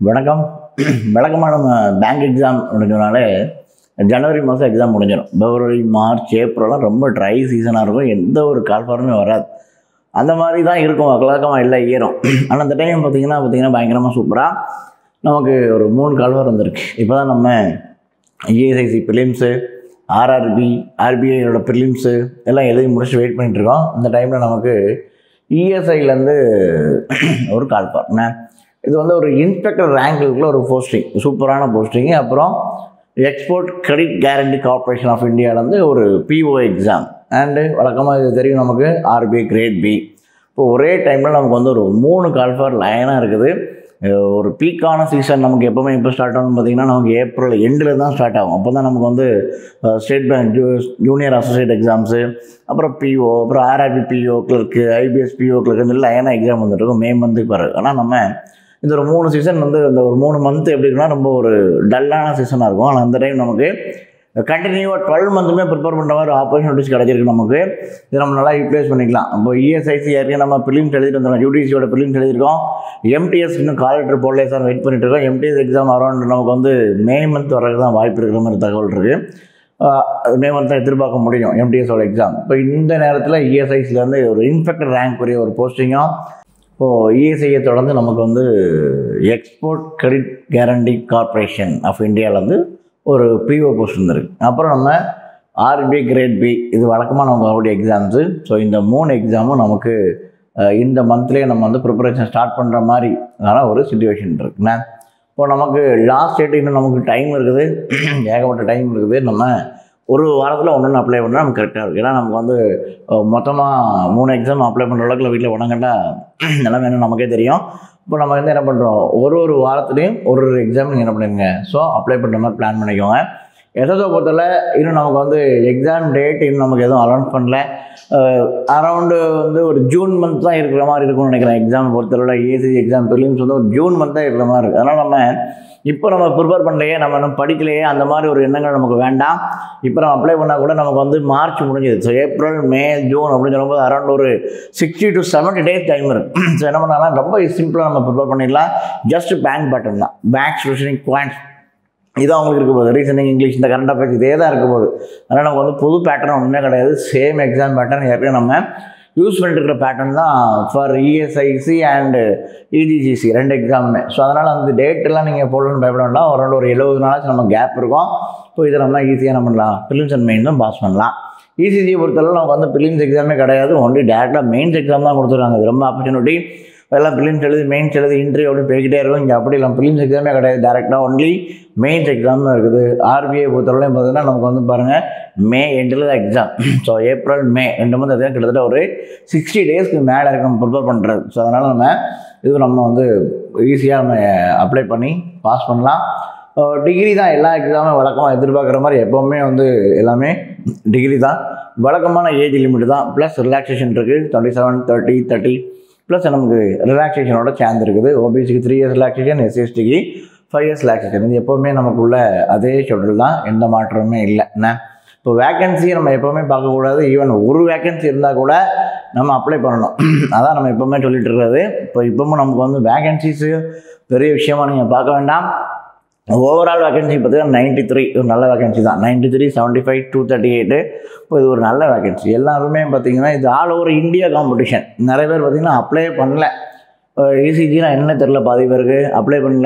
வணக்கம் வழக்கமாக நம்ம பேங்க் எக்ஸாம் முடிஞ்சனாலே ஜனவரி மாதம் எக்ஸாம் முடிஞ்சிடும் பிப்ரவரி மார்ச் ஏப்ரல்லாம் ரொம்ப ட்ரை சீசனாக இருக்கும் எந்த ஒரு கால்ஃபாருமே வராது அந்த மாதிரி தான் இருக்கும் வழக்கமாக இல்லை ஈரம் ஆனால் அந்த டைம் பார்த்தீங்கன்னா பார்த்தீங்கன்னா பயங்கரமாக சூப்பராக நமக்கு ஒரு மூணு கால்ஃபார் வந்திருக்கு இப்போ தான் நம்ம இஎஸ்ஐசி ப்ரிலிம்ஸு ஆர்ஆர்பி ஆர்பிஐயோட ப்ரிலிம்ஸு எல்லாம் எழுதி முடிச்சு வெயிட் பண்ணிட்டு இருக்கோம் இந்த டைமில் நமக்கு இஎஸ்ஐலேருந்து ஒரு கால்ஃபார் என்ன இது வந்து ஒரு இன்ஸ்பெக்டர் ரேங்க்குள்ள ஒரு போஸ்டிங் சூப்பரான போஸ்டிங்கு அப்புறம் export credit guarantee corporation of இந்தியாவிலேருந்து ஒரு பிஓ எக்ஸாம் அண்டு வழக்கமாக இது தெரியும் நமக்கு ஆர்பிஐ கிரேட் பி இப்போ ஒரே டைமில் நமக்கு வந்து ஒரு மூணு கால்ஃபார் லைனாக இருக்குது அஹ் ஒரு பீக்கான சீசன் நமக்கு எப்போவுமே எப்போ ஸ்டார்ட் ஆகும்னு பார்த்தீங்கன்னா நமக்கு ஏப்ரல் எண்டில் தான் ஸ்டார்ட் ஆகும் அப்போ தான் நமக்கு வந்து state bank ju junior associate exams அப்புறம் பிஓ அப்புறம் RRB PO clerk IPS PO clerk இந்த லைனாக எக்ஸாம் வந்துட்டு இருக்கும் மே மந்த்துக்கு பிறகு ஆனால் நம்ம இந்த ஒரு மூணு சீசன் வந்து இந்த ஒரு மூணு மந்த் எப்படி இருக்குன்னா ரொம்ப ஒரு டல்லான சீசனாக இருக்கும் ஆனால் அந்த டைம் நமக்கு கண்டினியூவாக டுவெல் மந்த்துமே ப்ரிப்பேர் பண்ணுற மாதிரி ஆப்பர்ச்சுனிட்டிஸ் கிடச்சிருக்கு நமக்கு இதை நம்ம நல்லா யூட்டிலைஸ் பண்ணிக்கலாம் இப்போ இஎஸ்ஐசி ஏற்கனவே நம்ம ஃபிலிம்ஸ் எழுதிட்டு வந்துடும் யூடிசியோட ஃபிலிம்ஸ் எழுதியிருக்கோம் எம்டிஎஸ் இன்னும் கால் லெட்டர் போடலே சார் வெயிட் பண்ணிட்டு இருக்கோம் எம்டிஎஸ் எக்ஸாம் அரௌண்ட் நமக்கு வந்து மே மந்த் வரக்கு தான் வாய்ப்பு இருக்கிற மாதிரி தகவல் இருக்குது அது மே மந்த் தான் எதிர்பார்க்க முடியும் எம்டிஎஸோட எக்ஸாம் இப்போ இந்த நேரத்தில் இஎஸ்ஐசிலேருந்து ஒரு இன்ஸ்பெக்டர் ரேங்க் உரிய ஒரு போஸ்டிங்கும் இப்போது இஎஸ்ஐயை தொடர்ந்து நமக்கு வந்து export credit guarantee corporation of இந்தியாவிலேருந்து ஒரு பிஓ போஸ்ட் வந்துருக்கு அப்புறம் நம்ம ஆர்பிஐ கிரேட் பி இது வழக்கமாக நமக்கு வரக்கூடிய எக்ஸாம்ஸு ஸோ இந்த மூணு எக்ஸாமும் நமக்கு அஹ், இந்த மந்த்லேயே நம்ம வந்து ப்ரிப்பரேஷன் ஸ்டார்ட் பண்ணுற மாதிரி ஆன ஒரு சுச்சுவேஷன் இருக்குண்ணே இப்போ நமக்கு லாஸ்ட் டேட் இன்னும் நமக்கு டைம் இருக்குது ஏகப்பட்ட டைம் இருக்குது நம்ம ஒரு வாரத்தில் ஒன்று அப்ளை பண்ணால் நமக்கு கரெக்டாக இருக்கும் ஏன்னா நமக்கு வந்து மொத்தமாக மூணு எக்ஸாம் அப்ளை பண்ணுற அளவுக்கு வீட்டில் உடங்கண்டா நிலைமை என்ன நமக்கே தெரியும் இப்போ நம்ம வந்து என்ன பண்ணுறோம் ஒரு ஒரு வாரத்துலேயும் ஒரு ஒரு எக்ஸாம் நீங்கள் என்ன பண்ணுங்க ஸோ அப்ளை பண்ணுற மாதிரி பிளான் பண்ணிக்கோங்க எஸ்எஸ்ஓ பொறுத்தவரை இன்னும் நமக்கு வந்து எக்ஸாம் டேட் இன்னும் நமக்கு எதுவும் அலௌன்ஸ் பண்ணல அரௌண்டு வந்து ஒரு ஜூன் மந்த் தான் இருக்கிற மாதிரி இருக்கும்னு நினைக்கிறேன் எக்ஸாம் பொறுத்தவரை ஏசி எக்ஸாம் ப்ரிலிம்ஸ் வந்து ஒரு ஜூன் மந்த் தான் இருக்கிற மாதிரி இருக்குது அதனால் நம்ம இப்போ நம்ம ப்ரிப்பேர் பண்ணலையே நம்ம இன்னும் படிக்கலையே அந்த மாதிரி ஒரு எண்ணங்கள் நமக்கு வேண்டாம் இப்போ நம்ம அப்ளை பண்ணால் கூட நமக்கு வந்து மார்ச் முடிஞ்சது ஸோ ஏப்ரல் மே ஜூன் அப்படின்னு சொல்லும்போது அரௌண்ட் ஒரு sixty to seventy days time இருக்குது ஸோ என்ன பண்ணலாம் ரொம்ப சிம்பிளாக நம்ம ப்ரிப்பேர் பண்ணிடலாம் ஜஸ்ட் பேங்க் பட்டன் தான் பேங்க் ஸ்டூஷனிங் பாயிண்ட்ஸ் இதான் அவங்களுக்கு இருக்க போகுது ரீசனிங் இங்கிலீஷ் இந்த கரண்ட் அஃபேர்ஸ் இதே தான் இருக்க போகுது அதனால் நமக்கு வந்து புது பேட்டர்ன் ஒன்றுமே கிடையாது சேம் எக்ஸாம் பேட்டர்ன் ஏற்கனவே நம்ம யூஸ் பண்ணிட்டு இருக்கிற பேட்டர்ன் தான் ஃபார் இஎஸ்ஐசி அண்டு இடிஜிசி ரெண்டு எக்ஸாமுமே ஸோ அதனால் அந்த டேட்டெல்லாம் நீங்கள் போடணும்னு பயப்பட வேண்டாம் ஒரு ரெண்டு ஒரு எழுபது நாளாச்சும் நம்ம கேப் இருக்கும் இப்போ இதை நம்ம ஈஸியாக என்ன பண்ணலாம் ப்ரிலிம்ஸ் அண்ட் மெயின் தான் பாஸ் பண்ணலாம் இசிஜியை பொறுத்தளவு நமக்கு வந்து ப்ரிலிம்ஸ் எக்ஸாமே கிடையாது ஒன்லி டேரெக்டாக மெயின்ஸ் எக்ஸாம் தான் கொடுத்துருக்காங்க இது ரொம்ப ஆப்பர்ச்சுனிட்டி எல்லாம் ப்ரிலிம்ஸ் எழுதி மெயின்ஸ் எழுதி இன்டர்வியூ அப்படி போய்கிட்டே இருக்கும் இங்கே அப்படி இல்லை ப்ரிலிம்ஸ் எக்ஸாமே கிடையாது டேரெக்டாக ஒன்லி மெயின்ஸ் எக்ஸாம் தான் இருக்குது ஆர்பிஐ பொறுத்தவரையும் பார்த்தீங்கன்னா நமக்கு வந்து பாருங்கள் மே எண்டில் தான் எக்ஸாம் ஸோ ஏப்ரல் மே ரெண்டு மந்த் அதுதான் கிட்டத்தட்ட ஒரு சிக்ஸ்டி டேஸ்க்கு மேலே இருக்கு நம்ம ப்ரிப்பேர் பண்ணுறது ஸோ அதனால் நம்ம இது நம்ம வந்து ஈஸியாக நம்ம அப்ளை பண்ணி பாஸ் பண்ணலாம் டிகிரி தான் எல்லா எக்ஸாமும் வழக்கமாக எதிர்பார்க்குற மாதிரி எப்போவுமே வந்து எல்லாமே டிகிரி தான் வழக்கமான ஏஜ் லிமிட் தான் ப்ளஸ் ரிலாக்ஸேஷன் இருக்குது twenty seven thirty thirty plus நமக்கு ரிலாக்ஸேஷனோட சேர்ந்து இருக்குது ஓபிசிக்கு த்ரீ இயர்ஸ் ரிலாக்ஸேஷன் எஸ்சிஎஸ்டிக்கு ஃபைவ் இயர்ஸ் ரிலாக்ஸேஷன் இது எப்போவுமே நமக்குள்ள அதே ஷெட்யூல் தான் எந்த மாற்றமுமே இல்லை என்ன இப்போ வேக்கன்சியை நம்ம எப்போவுமே பார்க்கக்கூடாது ஈவன் ஒரு வேக்கன்சி இருந்தால் கூட நம்ம அப்ளை பண்ணணும் அதான் நம்ம எப்போவுமே சொல்லிட்டு இருக்கிறது இப்போ இப்போவும் நமக்கு வந்து வேக்கன்சிஸு பெரிய விஷயமா நீங்கள் பார்க்க வேண்டாம் ஓவரால் வேகன்சி பார்த்தீங்கன்னா நைன்ட்டி த்ரீ ஒரு நல்ல வேகன்சி தான் ninety three seventy five two thirty eight இப்போ இது ஒரு நல்ல வேகன்சி எல்லாருமே பார்த்தீங்கன்னா இது ஆல் ஓவர் இந்தியா காம்படிஷன் நிறைய பேர் பார்த்தீங்கன்னா அப்ளை பண்ணல இசிஜினா என்ன தெரில பாதி பேருக்கு அப்ளை பண்ணல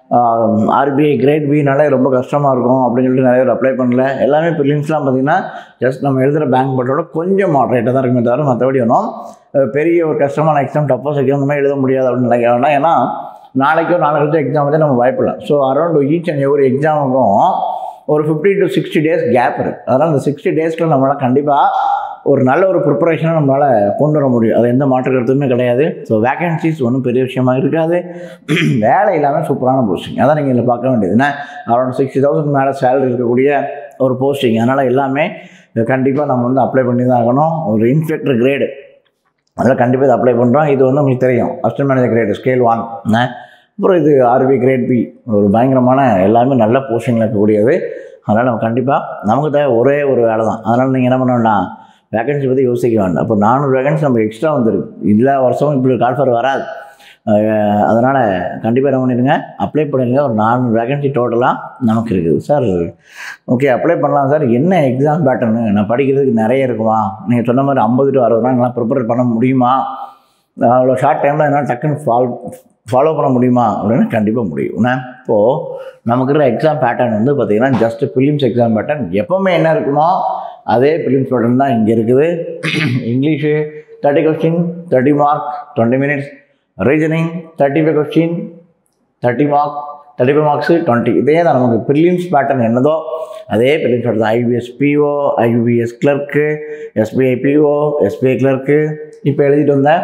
ஆர்பிஐ கிரேட் பினாலே ரொம்ப கஷ்டமாக இருக்கும் அப்படின்னு சொல்லிட்டு நிறைய பேர் அப்ளை பண்ணல எல்லாமே ப்ரிலிம்ஸ்லாம் பார்த்தீங்கன்னா ஜஸ்ட் நம்ம எழுதுகிற பேங்க் பட்டோட கொஞ்சம் மாட்ரேட்டாக தான் இருக்குமே தவிர மற்றபடி ஒன்றும் அஹ், பெரிய ஒரு கஷ்டமான எக்ஸாம் டஃபஸ் எக்ஸாம் இந்த மாதிரி எழுத முடியாது அப்படின்னு நினைக்க வேண்டாம் ஏன்னா நாளைக்கோ நாளைக்கு எக்ஸாம் வந்து நம்ம பயப்படலாம் ஸோ அரௌண்ட் ஈச் அண்ட் எவ்வளோ எக்ஸாமுக்கும் ஒரு fifty to sixty days gap இருக்குது அதனால் அந்த சிக்ஸ்டி டேஸ்க்குள்ள நம்மளால் கண்டிப்பாக ஒரு நல்ல ஒரு ப்ரிப்பரேஷனை நம்மளால் கொண்டு வர முடியும் அது எந்த மாற்று கருத்துமே கிடையாது ஸோ வேகன்சிஸ் ஒன்றும் பெரிய விஷயமா இருக்காது வேலை இல்லாமல் சூப்பரான போஸ்டிங் அதான் நீங்கள் இதில் பார்க்க வேண்டியது என்ன அரௌண்ட் சிக்ஸ்டி தௌசண்ட் மேலே சேலரி இருக்கக்கூடிய ஒரு போஸ்டிங் அதனால் எல்லாமே கண்டிப்பாக நம்ம வந்து அப்ளை பண்ணி தான் ஆகணும் ஒரு இன்ஸ்பெக்டர் கிரேடு அதில் கண்டிப்பாக இதை அப்ளை பண்ணுறோம் இது வந்து உங்களுக்கு தெரியும் assistant manager grade scale one அப்புறம் இது ஆர்பி கிரேட் பி ஒரு பயங்கரமான எல்லாமே நல்ல போஸ்டிங்கில் இருக்கக்கூடியது அதனால் நம்ம கண்டிப்பாக நமக்கு தேவை ஒரே ஒரு வேலை தான் அதனால் நீங்கள் என்ன பண்ண வேண்டாம் வேகன்சி பற்றி யோசிக்க வேண்டாம் இப்போ நானூறு வேகன்சி நமக்கு எக்ஸ்ட்ரா வந்துருக்கு எல்லா வருஷமும் இப்படி கால்ஃபர் வராது அதனால் கண்டிப்பாக என்ன பண்ணிடுங்க அப்ளை பண்ணிடுங்க ஒரு நானூறு வேகன்சி டோட்டலாக நமக்கு இருக்குது சார் ஓகே அப்ளை பண்ணலாம் சார் என்ன எக்ஸாம் பேட்டர்னு நான் படிக்கிறதுக்கு நிறைய இருக்குமா நீங்கள் சொன்ன மாதிரி ஐம்பது டு அறுபது நாள் நல்லா ப்ரிப்பேர் பண்ண முடியுமா அவ்வளோ ஷார்ட் டைமில் என்னால் டக்குன்னு ஃபால் ஃபாலோ பண்ண முடியுமா அப்படின்னு கண்டிப்பாக முடியும் ஏன்னா இப்போது நமக்கு இருக்கிற எக்ஸாம் பேட்டர்ன் வந்து பார்த்திங்கன்னா ஜஸ்ட் ஃபிலிம்ஸ் எக்ஸாம் பேட்டர்ன் எப்போவுமே என்ன இருக்குமோ அதே ஃபிலிம்ஸ் பேட்டர்ன் தான் இங்கே இருக்குது English thirty question thirty mark twenty minutes reasoning thirty five question thirty mark thirty five marks twenty இதே தான் நமக்கு ப்ரிலிம்ஸ் பேட்டர்ன் என்னதோ அதே ப்ரிலிம்ஸ் பேட்டர்ன் தான் IPS PO IPS clerk SBI PO SBI clerk இப்போ எழுதிட்டு வந்தேன்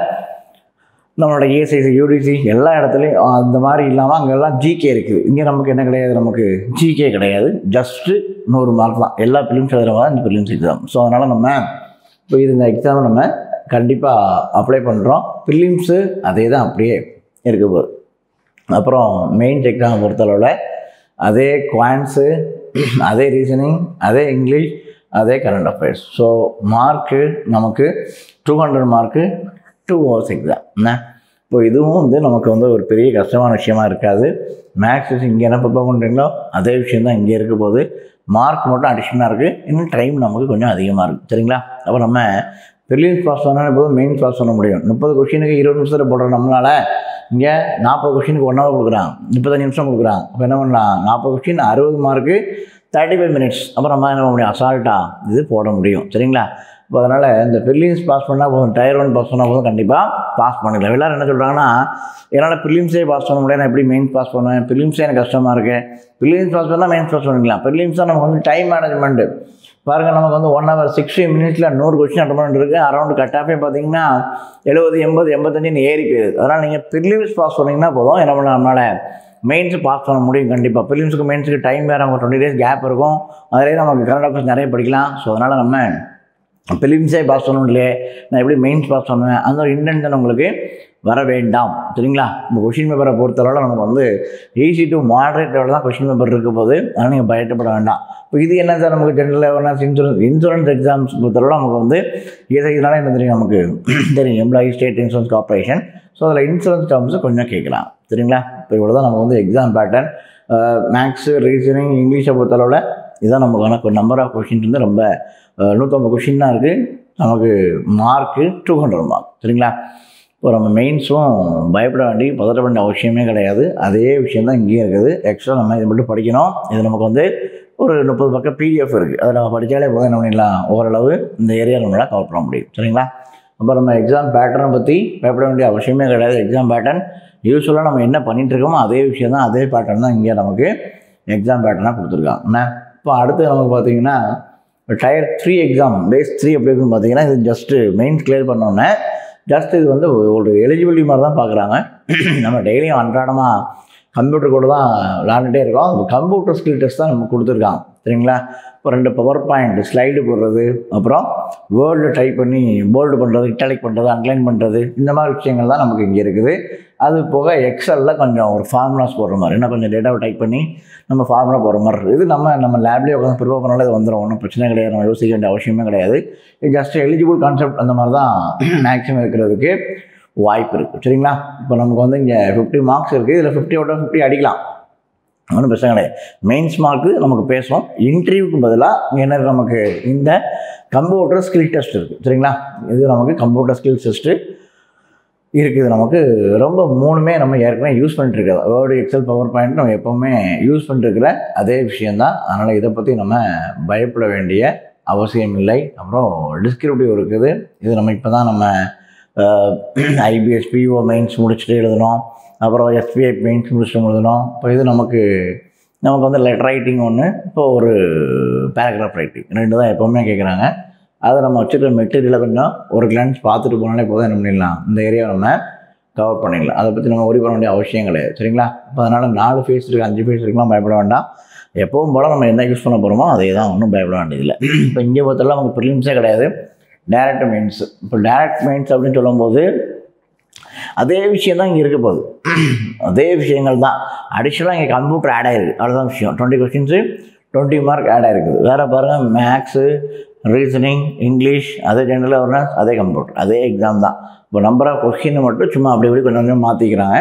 நம்மளோட ஏசிசி யூடிசி எல்லா இடத்துலையும் அந்த மாதிரி இல்லாமல் அங்கெல்லாம் ஜிகே இருக்குது இங்கே நமக்கு என்ன கிடையாது நமக்கு ஜிகே கிடையாது ஜஸ்ட்டு நூறு மார்க் தான் எல்லா ஃபிலிம்ஸ் எழுதுறவங்க இந்த ஃபிலிம்ஸ் எக்ஸாம் ஸோ அதனால் நம்ம இப்போ இது இந்த எக்ஸாமை நம்ம கண்டிப்பாக அப்ளை பண்ணுறோம் ஃபிலிம்ஸு அதே தான் அப்படியே இருக்க போகுது அப்புறம் மெயின்ஸ் எக்ஸாம் பொறுத்தளவில் அதே குவான்ஸு அதே ரீசனிங் அதே இங்கிலீஷ் அதே கரண்ட் அஃபேர்ஸ் ஸோ மார்க்கு நமக்கு two hundred mark two hours exam என்ன இப்போ இதுவும் வந்து நமக்கு வந்து ஒரு பெரிய கஷ்டமான விஷயமா இருக்காது மேக்ஸஸ் இங்கே என்ன ப்ரிப்பேர் பண்ணுறீங்களோ அதே விஷயம் தான் இங்கே இருக்க போகுது மார்க் மட்டும் அடிஷனாக இருக்குது இன்னும் டைம் நமக்கு கொஞ்சம் அதிகமாக இருக்குது சரிங்களா அப்போ நம்ம ப்ரிலியன்ஸ் பாஸ் பண்ணால் போதும் மெயின் பாஸ் பண்ண முடியும் முப்பது கொஷினுக்கு இருபது நிமிஷத்தில் போடுற நம்மளால் இங்கே நாற்பது கொஷினுக்கு ஒன் ஹவர் கொடுக்குறான் முப்பத்தஞ்சு நிமிஷம் கொடுக்குறான் அப்போ என்ன பண்ணலாம் நாற்பது கொஷின் அறுபது மார்க்கு தேர்ட்டி ஃபைவ் மினிட்ஸ் அப்புறம் நம்ம என்ன பண்ண முடியும் அசால்ட்டாக இது போட முடியும் சரிங்களா இப்போ அதனால் இந்த ப்ரிலிம்ஸ் பாஸ் பண்ணால் போதும் டயர் ஒன் பாஸ் பண்ணால் போதும் கண்டிப்பாக பாஸ் பண்ணிடலாம் எல்லோரும் என்ன சொல்கிறாங்கன்னா என்னால் ப்ரிலிம்ஸே பாஸ் பண்ண முடியாது நான் எப்படி மெயின்ஸ் பாஸ் பண்ணுவேன் ப்ரிலிம்ஸே எனக்கு கஷ்டமாக இருக்குது ப்ரிலிம்ஸ் பாஸ் பண்ணால் மெயின்ஸ் பாஸ் பண்ணிக்கலாம் ப்ரிலிம்ஸ் தான் நமக்கு வந்து டைம் மேனேஜ்மெண்ட்டு பாருங்கள் நமக்கு வந்து ஒன் ஹவர் சிக்ஸ்டி மினிட்ஸில் நூறு கொஸ்டின் அட்டன் பண்ணிட்டு இருக்குது அரௌண்ட் கட் ஆஃபே பார்த்தீங்கன்னா எழுபது எண்பது எண்பத்தஞ்சுன்னு ஏறி போயிருது அதனால் நீங்கள் ப்ரிலிம்ஸ் பாஸ் பண்ணிங்கன்னா போதும் என்ன பண்ண நம்மளால் மெயின்ஸு பாஸ் பண்ண முடியும் கண்டிப்பாக ப்ரிலிம்ஸுக்கு மெயின்ஸுக்கு டைம் வேறு அவங்க டுவெண்ட்டி டேஸ் கேப் இருக்கும் அதிலே நமக்கு கரண்ட் அஃபேர்ஸ் நிறைய படிக்கலாம் ஸோ அதனால் நம்ம ப்ரிலிம்ஸே பாஸ் பண்ணணும் இல்லையே நான் எப்படி மெயின்ஸ் பாஸ் பண்ணுவேன் அந்த ஒரு இன்டென்ஷன் உங்களுக்கு வர வேண்டாம் சரிங்களா இந்த கொஷின் பேப்பரை பொறுத்தளவில் நமக்கு வந்து ஈஸி டு மாடரேட் லெவலில் தான் கொஷின் பேப்பர் இருக்க போது அதனால் நீங்கள் பயப்பட வேண்டாம் இப்போ இது என்ன சார் நமக்கு general awareness insurance insurance exams பொறுத்தளவில் நமக்கு வந்து இதனால என்ன தெரியும் நமக்கு தெரியும் employee state insurance corporation so அதில் இன்சூரன்ஸ் டேர்ம்ஸு கொஞ்சம் கேட்கலாம் சரிங்களா இப்போ இவ்வளோ தான் நம்ம வந்து எக்ஸாம் பேட்டர்ன் மேக்ஸு ரீசனிங் இங்கிலீஷை பொறுத்தளவில் இதுதான் நமக்கான நம்பர் ஆஃப் கொஷின்ஸ் வந்து ரொம்ப நூற்றம்பது கொஷின் தான் இருக்குது நமக்கு மார்க்கு டூ ஹண்ட்ரட் மார்க் சரிங்களா இப்போ நம்ம மெயின்ஸும் பயப்பட வேண்டிய பதட்ட வேண்டிய அவசியமே கிடையாது அதே விஷயம் தான் இங்கேயும் இருக்குது எக்ஸ்ட்ரா நம்ம இதை மட்டும் படிக்கணும் இது நமக்கு வந்து ஒரு முப்பது பக்கம் பிடிஎஃப் இருக்குது அதை நம்ம படித்தாலே போதும் என்ன பண்ணிடலாம் ஓரளவு இந்த ஏரியா நம்மளால் கவர் பண்ண முடியும் சரிங்களா அப்போ நம்ம எக்ஸாம் பேட்டர்னை பற்றி பயப்பட வேண்டிய அவசியமே கிடையாது எக்ஸாம் பேட்டர்ன் யூஸ்வலாக நம்ம என்ன பண்ணிகிட்டு இருக்கோமோ அதே விஷயம் தான் அதே பேட்டர்ன் தான் இங்கே நமக்கு எக்ஸாம் பேட்டர்னாக கொடுத்துருக்காங்க என்ன இப்போ அடுத்து நமக்கு பார்த்தீங்கன்னா tier three exam phase three எப்படி இருக்குன்னு பார்த்தீங்கன்னா இது ஜஸ்ட்டு மெயின்ஸ் கிளியர் பண்ணோன்னே ஜஸ்ட் இது வந்து ஒரு எலிஜிபிலிட்டி மாதிரி தான் பார்க்குறாங்க நம்ம டெய்லியும் அன்றாடமாக கம்ப்யூட்டர் கூட தான் விளாண்டுட்டே இருக்கோம் அந்த கம்ப்யூட்டர் ஸ்கில் டெஸ்ட் தான் நம்ம கொடுத்துருக்காங்க சரிங்களா இப்போ ரெண்டு பவர் பாயிண்ட் ஸ்லைடு போடுறது அப்புறம் வேர்டு டைப் பண்ணி போல்டு பண்ணுறது இட்டாலிக் பண்ணுறது அன்லைன் பண்ணுறது இந்த மாதிரி விஷயங்கள் தான் நமக்கு இங்கே இருக்குது அது போக எக்ஸலில் கொஞ்சம் ஒரு ஃபார்முலாஸ் போடுற மாதிரி இன்னும் கொஞ்சம் டேட்டாவை டைப் பண்ணி நம்ம ஃபார்முலா போடுற மாதிரி இருக்குது இது நம்ம நம்ம லேப்லேயே உட்காந்து ப்ரிப்பேர் பண்ணாலே இது வந்துடும் ஒன்றும் பிரச்சனை கிடையாது நம்ம யோசிக்க வேண்டிய அவசியமே கிடையாது இது ஜஸ்ட் எலிஜிபிள் கான்செப்ட் அந்த மாதிரி தான் மேக்ஸிமம் இருக்கிறதுக்கு வாய்ப்பு இருக்குது சரிங்களா இப்போ நமக்கு வந்து இங்கே ஃபிஃப்டி மார்க்ஸ் இருக்குது இதில் ஃபிஃப்டி அவுட் ஆஃப் ஃபிஃப்டி அடிக்கலாம் ஒன்றும் பிரச்சனை கிடையாது மெயின்ஸ் மார்க்கு நமக்கு பேசுவோம் இன்டர்வியூக்கு பதிலாக இங்கே என்ன இருக்கு நமக்கு இந்த கம்ப்யூட்டர் ஸ்கில் டெஸ்ட் இருக்குது சரிங்களா இது நமக்கு கம்ப்யூட்டர் ஸ்கில் டெஸ்ட்டு இருக்குது நமக்கு ரொம்ப மூணுமே நம்ம ஏற்கனவே யூஸ் பண்ணிட்டுருக்கிறது வேர்டு எக்ஸல் பவர் பாயிண்ட் நம்ம எப்போவுமே யூஸ் பண்ணிட்டுருக்கிற அதே விஷயந்தான் அதனால் இதை பற்றி நம்ம பயப்பட வேண்டிய அவசியம் இல்லை அப்புறம் டிஸ்கிரிப்டிவ் இருக்குது இது நம்ம இப்போ தான் நம்ம ஐபிஎஸ் பிஓ மெயின்ஸ் முடிச்சுட்டு எழுதணும் அப்புறம் எஸ்பிஐ மெயின்ஸ் முடிச்சுட்டு எழுதணும் இப்போ இது நமக்கு நமக்கு வந்து லெட்டர் ரைட்டிங் ஒன்று இப்போ ஒரு பேராகிராஃப் ரைட்டிங் ரெண்டு தான் எப்போவுமே கேட்குறாங்க அதை நம்ம வச்சுருக்க மெட்டீரியலை கொஞ்சம் ஒரு கிளான்ஸ் பார்த்துட்டு போனாலே போதும் என்ன பண்ணிடலாம் இந்த ஏரியாவை நம்ம கவர் பண்ணிடலாம் அதை பற்றி நம்ம ஒரி பண்ண வேண்டிய அவசியம் கிடையாது சரிங்களா இப்போ அதனால் நாலு ஃபேஸ் இருக்குது அஞ்சு ஃபேஸ் இருக்குலாம் பயப்பட வேண்டாம் எப்பவும் போல் நம்ம என்ன யூஸ் பண்ண போகிறோமோ அதே தான் ஒன்றும் பயப்பட வேண்டியதில்லை இப்போ இங்கே பொறுத்தவரை நமக்கு ப்ரிலிம்ஸே கிடையாது டேரக்ட் மெயின்ஸ் இப்போ டேரக்ட் மெயின்ஸ் அப்படின்னு சொல்லும்போது அதே விஷயம் தான் இங்கே இருக்க போகுது அதே விஷயங்கள் தான் அடிஷ்னலாக இங்கே கம்ப்யூட்டர் ஆட் ஆகிருக்கு அவ்வளோதான் விஷயம் twenty questions twenty mark add ஆகிருக்குது வேறு பாருங்கள் மேக்ஸு ரீசனிங் இங்கிலீஷ் அதே ஜென்ரல் அவேர்னஸ் அதே கம்ப்யூட்டர் அதே எக்ஸாம் தான் இப்போ நம்பர் ஆஃப் கொஸ்டின் மட்டும் சும்மா அப்படி இப்படி கொஞ்சம் கொஞ்சம் மாற்றிக்கிறாங்க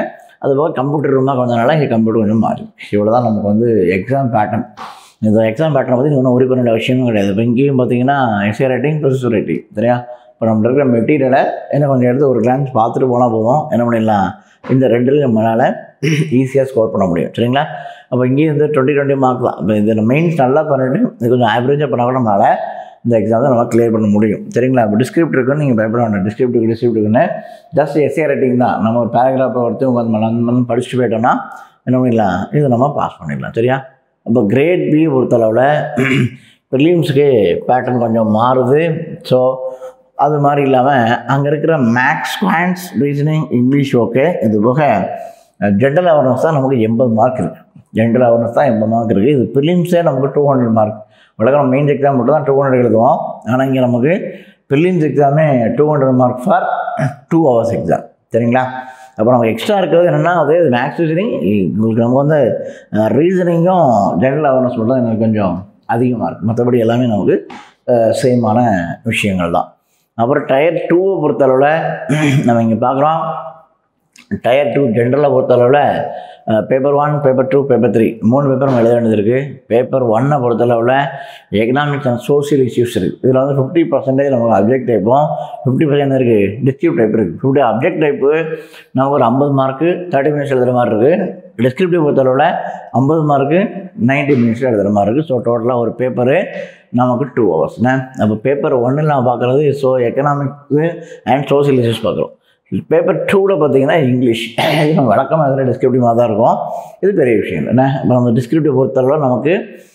அதுபோக கம்ப்யூட்டர் ரூமாக கொஞ்சனால இங்கே கம்ப்யூட்டர் கொஞ்சம் மாறி இவ்வளோ தான் நமக்கு வந்து எக்ஸாம் பேட்டர்ன் இந்த எக்ஸாம் பேட்டர்னை பற்றி ஒன்றும் உரி பண்ண விஷயமும் கிடையாது இப்போ இங்கேயும் பார்த்தீங்கன்னா எஸ்ஏ ரைட்டிங் ப்ளஸ் ரைட்டிங் சரியா இப்போ நம்ம இருக்கிற மெட்டீரியலை என்ன கொஞ்சம் எடுத்து ஒரு கிளான்ஸ் பார்த்துட்டு போனால் போதும் என்ன பண்ணிடலாம் இந்த ரெண்டுலையும் நம்மளால் ஈஸியாக ஸ்கோர் பண்ண முடியும் சரிங்களா அப்போ இங்கேயும் வந்து டுவெண்ட்டி டுவெண்ட்டி மார்க் தான் இப்போ இந்த மெயின்ஸ் நல்லா பண்ணிட்டு இது கொஞ்சம் ஆவரேஜாக பண்ணால் கூட நம்மளால் இந்த எக்ஸாமை நம்ம கிளியர் பண்ண முடியும் சரிங்களா இப்போ டிஸ்கிரிப்ட் இருக்குன்னு நீங்கள் பயப்பட வேண்டாம் டிஸ்கிரிப்ட் டிஸ்கிரிப்ட் இருக்குன்னு ஜஸ்ட் எஸ்ஏ ரைட்டிங் தான் நம்ம ஒரு பேராகிராஃபை எடுத்து உங்கள் மனம் படிச்சுட்டு போயிட்டோம்னா என்ன பண்ணிடலாம் இது நம்ம பாஸ் பண்ணிடலாம் சரியா அப்போ கிரேட் பி பொறுத்தளவில் ப்ரிலியம்ஸுக்கு பேட்டர்ன் கொஞ்சம் மாறுது ஸோ அது மாதிரி இல்லாமல் அங்கே இருக்கிற maths quants reasoning English okay இது போக ஜென்ரல் அவேர்னஸ் தான் நமக்கு எண்பது மார்க் இருக்குது ஜென்ரல் அவேர்னஸ் தான் எண்பது மார்க் இருக்குது இது ப்ரிலிம்ஸே நமக்கு டூ ஹண்ட்ரட் மார்க் உலகம் மெயின்ஸ் எக்ஸாம் மட்டும் தான் டூ ஹண்ட்ரட் எழுதுவோம் ஆனால் இங்கே நமக்கு ப்ரிலிம்ஸ் எக்ஸாமே two hundred mark for two hours exam சரிங்களா அப்போ நமக்கு எக்ஸ்ட்ரா இருக்கிறது என்னென்னா அது மேக்ஸ் ரீசனிங் உங்களுக்கு நமக்கு வந்து ரீசனிங்கும் ஜென்ரல் அவேர்னஸ் மட்டும் தான் எனக்கு கொஞ்சம் அதிகமாக இருக்குது மற்றபடி எல்லாமே நமக்கு சேமான விஷயங்கள் தான் அப்புறம் டயர் டூவை பொறுத்தளவில் நம்ம இங்கே பார்க்குறோம் டயர் டூ ஜென்ரலாக பொறுத்தளவில் paper one paper two paper three மூணு பேப்பர் நம்ம எழுத வேண்டியது இருக்குது பேப்பர் ஒன்னை பொறுத்தளவில் எக்கனாமிக்ஸ் அண்ட் சோசியல் இஷ்யூஸ் இருக்குது இதில் வந்து ஃபிஃப்டி பர்சன்டேஜ் நமக்கு அப்ஜெக்ட் டைப்பும் ஃபிஃப்டி பர்சன்ட் இருக்குது டிஸ்கிரிப் டைப் இருக்குது ஃபிஃப்டி அப்ஜெக்ட் டைப்பு நமக்கு ஒரு ஐம்பது மார்க்கு தேர்ட்டி மினிட்ஸ் எழுதுகிற மாதிரி இருக்குது டிஸ்கிரிப்டிவ் பொறுத்தளவில் ஐம்பது மார்க்கு நைன்ட்டி மினிட்ஸில் எழுதுகிற மாதிரி இருக்குது ஸோ டோட்டலாக ஒரு பேப்பரு நமக்கு டூ ஹவர்ஸ்ண்ணே அப்போ பேப்பர் ஒன்றில் நான் பார்க்குறது so economics and social issues பார்க்குறோம் பேப்பர் டூவில் பார்த்தீங்கன்னா இங்கிலீஷ் இது நம்ம வழக்கமாக இருக்கிற டிஸ்கிரிப்டிவாக தான் இருக்கும் இது பெரிய விஷயம் இல்லை என்ன இப்போ நம்ம டிஸ்கிரிப்டிவ் பொறுத்தளவு நமக்கு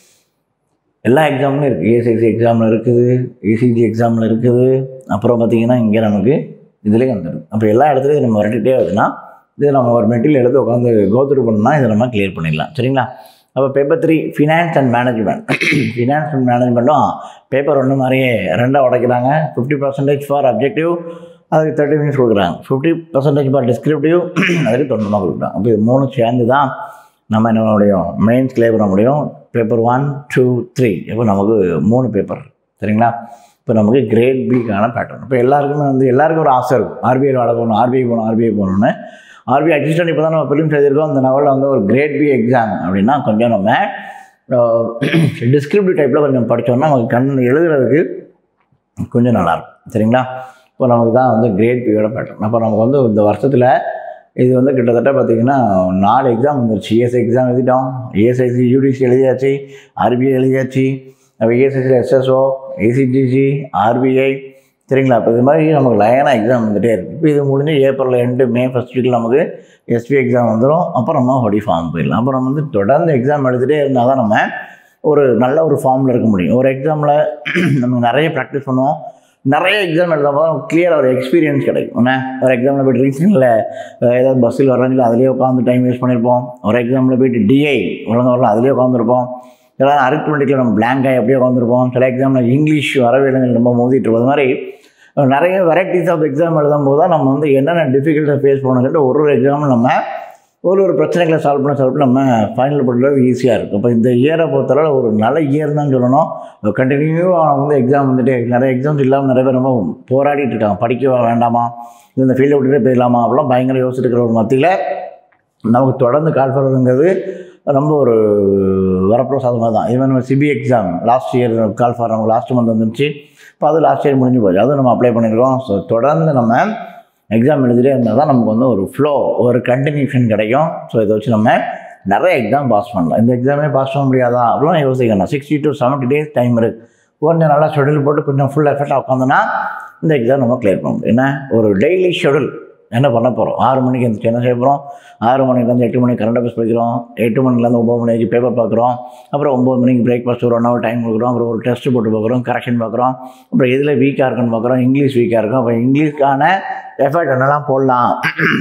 எல்லா எக்ஸாம்லையும் இருக்குது ஏசிசி எக்ஸாமில் இருக்குது ஏசிஜி எக்ஸாமில் இருக்குது அப்புறம் பார்த்தீங்கன்னா இங்கே நமக்கு இதுலேயும் வந்துடும் அப்போ எல்லா இடத்துலையும் நம்ம வரட்டிகிட்டே வருதுன்னா இது நம்ம ஒரு மெட்டீரியல் எடுத்து உட்காந்து கோத்ரூ பண்ணோம்னா இதை நம்ம கிளியர் பண்ணிடலாம் சரிங்களா அப்போ paper three finance and management finance and மேனேஜ்மெண்ட்டும் பேப்பர் ஒன்று மாதிரியே ரெண்டாக உடைக்கிறாங்க ஃபிஃப்டி பர்சன்டேஜ் ஃபார் அப்ஜெக்டிவ் அதுக்கு தேர்ட்டி மினிட்ஸ் கொடுக்குறாங்க ஃபிஃப்டி பர்சன்டேஜ் ஃபார் டிஸ்கிரிப்டிவ் அதுக்கு தொண்ணூறு மார்க் கொடுக்குறாங்க அப்போ இது மூணு சேர்ந்து தான் நம்ம என்ன பண்ண முடியும் மெயின்ஸ் கிளியர் பண்ண முடியும் பேப்பர் ஒன் டூ த்ரீ இப்போ நமக்கு மூணு பேப்பர் சரிங்களா இப்போ நமக்கு கிரேட் பிக்கான பேட்டர்ன் இப்போ எல்லாருக்குமே வந்து எல்லாருக்கும் ஒரு ஆசை இருக்கும் ஆர்பிஐ வேலை போகணும் ஆர்பிஐ போகணும் ஆர்பிஐ போகணும்னு ஆர்பிஐ அசிஸ்டன்ட் இப்போ தான் நம்ம ஃபிலிம்ஸ் எழுதியிருக்கோம் அந்த லெவலில் வந்து ஒரு கிரேட் பி எக்ஸாம் அப்படின்னா கொஞ்சம் நம்ம டிஸ்கிரிப்டிவ் டைப்பில் கொஞ்சம் படித்தோம்னா நமக்கு கண் எழுதுறதுக்கு கொஞ்சம் நல்லாயிருக்கும் சரிங்களா இப்போ நமக்கு தான் வந்து கிரேட் பியோட பேட்டர்ன் அப்போ நமக்கு வந்து இந்த வருஷத்தில் இது வந்து கிட்டத்தட்ட பார்த்திங்கன்னா நாலு எக்ஸாம் வந்துருச்சு இஎஸ்ஐ எக்ஸாம் எழுதிட்டோம் இஎஸ்ஐசி யூடிசி எழுதியாச்சு ஆர்பிஐ எழுதியாச்சு அப்போ இஎஸ்ஐசி எஸ்எஸ்ஓ ஏசிடிசி ஆர்பிஐ சரிங்களா அப்போ இது மாதிரி நமக்கு லைனாக எக்ஸாம் வந்துகிட்டே இருக்குது இப்போ இது முடிஞ்சு ஏப்ரல் எண்டு மே ஃபஸ்ட் வீக்கில் நமக்கு எஸ்பி எக்ஸாம் வந்துடும் அப்புறம் நம்ம ஹொடி ஃபார்ம் போயிடலாம் அப்புறம் நம்ம வந்து தொடர்ந்து எக்ஸாம் எழுதிட்டே இருந்தால் தான் நம்ம ஒரு நல்ல ஒரு ஃபார்மில் இருக்க முடியும் ஒரு எக்ஸாமில் நம்ம நிறைய ப்ராக்டிஸ் பண்ணுவோம் நிறைய எக்ஸாம் எழுதும் போது கிளியர் ஒரு எக்ஸ்பீரியன்ஸ் கிடைக்கும் என்ன ஒரு எக்ஸாமில் போய்ட்டு ரீசனில் ஏதாவது பஸ்ஸில் வர்றாங்களோ அதிலே உட்காந்து டைம் வேஸ்ட் பண்ணியிருப்போம் ஒரு எக்ஸாமில் போயிட்டு டிஐ ஒழுங்காக வரலாம் அதிலே உட்காந்துருப்போம் சில அரித்மெட்டிக்கில் நம்ம பிளாங்காக எப்படியே உட்காந்துருப்போம் சில எக்ஸாமில் இங்கிலீஷ் வரவேணுங்க ரொம்ப மோதிட்டு இருப்போம் அது மாதிரி நிறைய வெரைட்டிஸ் ஆஃப் எக்ஸாம் எழுதும் போது தான் நம்ம வந்து என்னென்ன டிஃபிகல்ட்டை ஃபேஸ் பண்ணணும்னு ஒரு ஒரு எக்ஸாமும் நம்ம ஒரு ஒரு பிரச்சனைகளை சால்வ் பண்ண சால்வ் பண்ண நம்ம ஃபைனல் பண்ணுறது ஈஸியாக இருக்குது இப்போ இந்த இயரை பொறுத்தளவு ஒரு நல்ல இயர் தான் சொல்லணும் கண்டினியூவாக வந்து எக்ஸாம் வந்துட்டு நிறைய எக்ஸாம்ஸ் இல்லாமல் நிறைய பேர் ரொம்ப போராடிட்டு இருக்காங்க படிக்க வேண்டாமா இந்த ஃபீல்டை விட்டுட்டு போயிடலாமா அப்படிலாம் பயங்கர யோசிச்சுட்டு இருக்கிற ஒரு மத்தியில் நமக்கு தொடர்ந்து கால் பண்ணுறதுங்கிறது ரொம்ப ஒரு வரப்பிரசாதமாக தான் ஈவன் நம்ம CB exam last year call for நமக்கு லாஸ்ட் மந்த் வந்துருச்சு இப்போ அது லாஸ்ட் இயர் முடிஞ்சு போச்சு அதுவும் நம்ம அப்ளை பண்ணியிருக்கோம் ஸோ தொடர்ந்து நம்ம எக்ஸாம் எழுதிட்டே இருந்தால் தான் நமக்கு வந்து ஒரு ஃப்ளோ ஒரு கண்டினியூஷன் கிடைக்கும் ஸோ இதை வச்சு நம்ம நிறைய எக்ஸாம் பாஸ் பண்ணலாம் இந்த எக்ஸாமே பாஸ் பண்ண முடியாதா அப்படிலாம் யோசிக்கணும் sixty to seventy days time இருக்குது கொஞ்சம் நல்லா ஷெடியூல் போட்டு கொஞ்சம் ஃபுல் எஃபர்ட்டாக உட்காந்தோன்னா இந்த எக்ஸாம் நம்ம கிளியர் பண்ண முடியும் என்ன ஒரு டெய்லி ஷெடியூல் என்ன பண்ண போகிறோம் ஆறு மணிக்கு எழுந்துச்சு என்ன செய்ய போகிறோம் ஆறு மணிலேருந்து எட்டு மணிக்கு கரண்ட் அஃபேர்ஸ் படிக்கிறோம் எட்டு மணிலேருந்து ஒம்பது மணி வரைக்கும் பேப்பர் பார்க்குறோம் அப்புறம் ஒம்பது மணிக்கு பிரேக்ஃபாஸ்ட் ஒரு ஒன் ஹவர் டைம் கொடுக்குறோம் அப்புறம் ஒரு டெஸ்ட் போட்டு பார்க்குறோம் கரெக்ஷன் பார்க்குறோம் அப்புறம் எதில் வீக்காக இருக்குன்னு பார்க்குறோம் இங்கிலீஷ் வீக்காக இருக்கும் அப்போ இங்கிலீஷ்க்கான எஃபர்ட் என்னெல்லாம் போடலாம்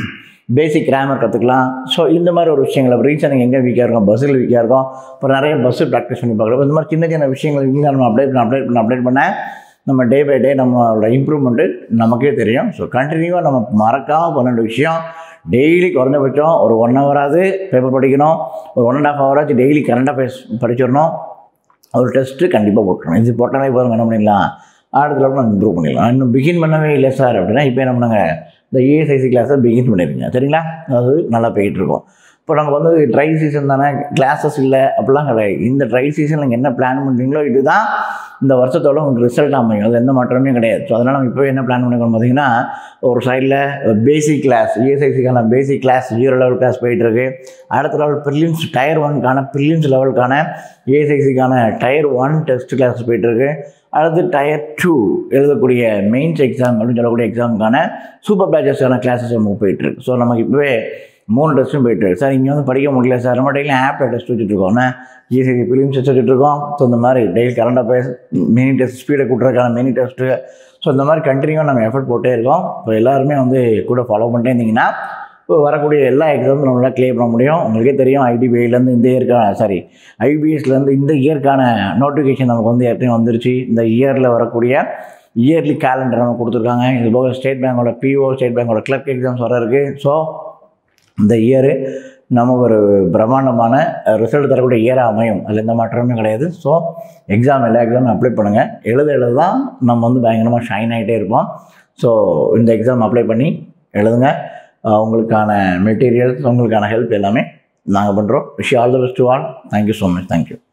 பேசிக் கிராமர் கற்றுக்கலாம் ஸோ இந்த மாதிரி ஒரு விஷயங்கள் அப்புறம் ரீசனிங் எங்கே வீக்காக இருக்கும் பஸ்ஸில் வீக்காக இருக்கும் அப்புறம் நிறைய பஸ்ஸு ப்ராக்டிஸ் பண்ணி பார்க்குறோம் இந்த மாதிரி சின்ன சின்ன விஷயங்கள் இங்கே நம்ம அப்டேட் பண்ண அப்டேட் பண்ண அப்டேட் பண்ண நம்ம டே பை டே நம்மளோட இம்ப்ரூவ்மெண்ட்டு நமக்கே தெரியும் ஸோ கண்டினியூவாக நம்ம மறக்காமல் பன்னெண்டு விஷயம் டெய்லி குறைஞ்சபட்சம் ஒரு ஒன் ஹவராது பேப்பர் படிக்கணும் ஒரு ஒன் அண்ட் ஆஃப் ஹவராச்சு டெய்லி கரண்ட் அஃபேர்ஸ் படிச்சிடணும் ஒரு டெஸ்ட்டு கண்டிப்பாக போட்டுருணும் இது போட்டாலே போதும் என்ன பண்ணிடலாம் அடுத்த லெவலில் நம்ம இம்ப்ரூவ் பண்ணிடலாம் இன்னும் பிகின் பண்ணவே இல்லை சார் அப்படின்னா இப்போ என்ன பண்ணுங்க இந்த இஎஸ்ஐசி கிளாஸை பிகின் பண்ணிருங்க சரிங்களா அது நல்லா போயிட்டு இருக்கும் இப்போ நமக்கு வந்து ட்ரை சீசன் தானே கிளாஸஸ் இல்லை அப்படிலாம் கிடையாது இந்த ட்ரை சீசன் நீங்கள் என்ன பிளான் பண்ணுறீங்களோ இதுதான் இந்த வருஷத்தோட உங்களுக்கு ரிசல்ட் அமையும் அது எந்த மாற்றமே கிடையாது ஸோ அதனால் நம்ம இப்போ என்ன பிளான் பண்ணிக்கணும் பார்த்தீங்கன்னா ஒரு சைடில் பேசிக் கிளாஸ் இஎஸ்ஐசிக்கான basic class zero level class போயிட்டுருக்கு அடுத்த லெவல் ப்ரிலிம்ஸ் டயர் ஒன்க்கான ப்ரிலிம்ஸ் லெவலுக்கான இஎஸ்ஐசிக்கான டயர் ஒன் டெஸ்ட் கிளாஸ் போயிட்டுருக்கு அடுத்து டயர் டூ எழுதக்கூடிய மெயின்ஸ் எக்ஸாம் அப்படின்னு சொல்லக்கூடிய எக்ஸாமுக்கான சூப்பர் பேச்சஸான கிளாஸஸ் நமக்கு போயிட்டுருக்கு ஸோ நமக்கு இப்போவே மூணு டெஸ்ட்டும் போயிட்டுருக்கு சார் இங்கே வந்து படிக்க முடியல சார் நம்ம டெய்லி ஆப்பில் டெஸ்ட் வச்சுட்ருக்கோம் ஜிசிசி ஃபிலிம்ஸ் டெஸ்ட் வச்சுட்ருக்கோம் ஸோ இந்த மாதிரி daily current affairs mini test ஸ்பீடை கூட்டுறதுக்கான மினி டெஸ்ட்டு ஸோ இந்த மாதிரி கண்டினியூவாக நம்ம எஃபர்ட் போட்டே இருக்கோம் இப்போ எல்லாருமே வந்து கூட ஃபாலோ பண்ணிட்டே இருந்தீங்கன்னா இப்போ வரக்கூடிய எல்லா எக்ஸாமும் நம்மளால் கிளியர் பண்ண முடியும் உங்களுக்கே தெரியும் ஐடிபிஐலேருந்து இந்த இயற்கான சாரி ஐபிஎஸ்லேருந்து இந்த இயற்கான நோட்டிஃபிகேஷன் நமக்கு வந்து ஏற்கனவே வந்துருச்சு இந்த இயரில் வரக்கூடிய இயர்லி கேலண்டர் நம்ம கொடுத்துருக்காங்க இது போக ஸ்டேட் பேங்கோட பிஓ ஸ்டேட் பேங்கோட கிளர்க் எக்ஸாம்ஸ் வர இருக்குது ஸோ இந்த இயரு நமக்கு ஒரு பிரம்மாண்டமான ரிசல்ட் தரக்கூடிய இயராக அமையும் அதில் எந்த மாற்றமே கிடையாது ஸோ எக்ஸாம் எல்லா எக்ஸாமும் அப்ளை பண்ணுங்கள் எழுத எழுத தான் நம்ம வந்து பயங்கரமாக ஷைன் ஆகிட்டே இருப்போம் ஸோ இந்த எக்ஸாம் அப்ளை பண்ணி எழுதுங்க அஹ் உங்களுக்கான மெட்டீரியல்ஸ் உங்களுக்கான ஹெல்ப் எல்லாமே நாங்கள் பண்ணுறோம் wish all the best to all thank you so much thank you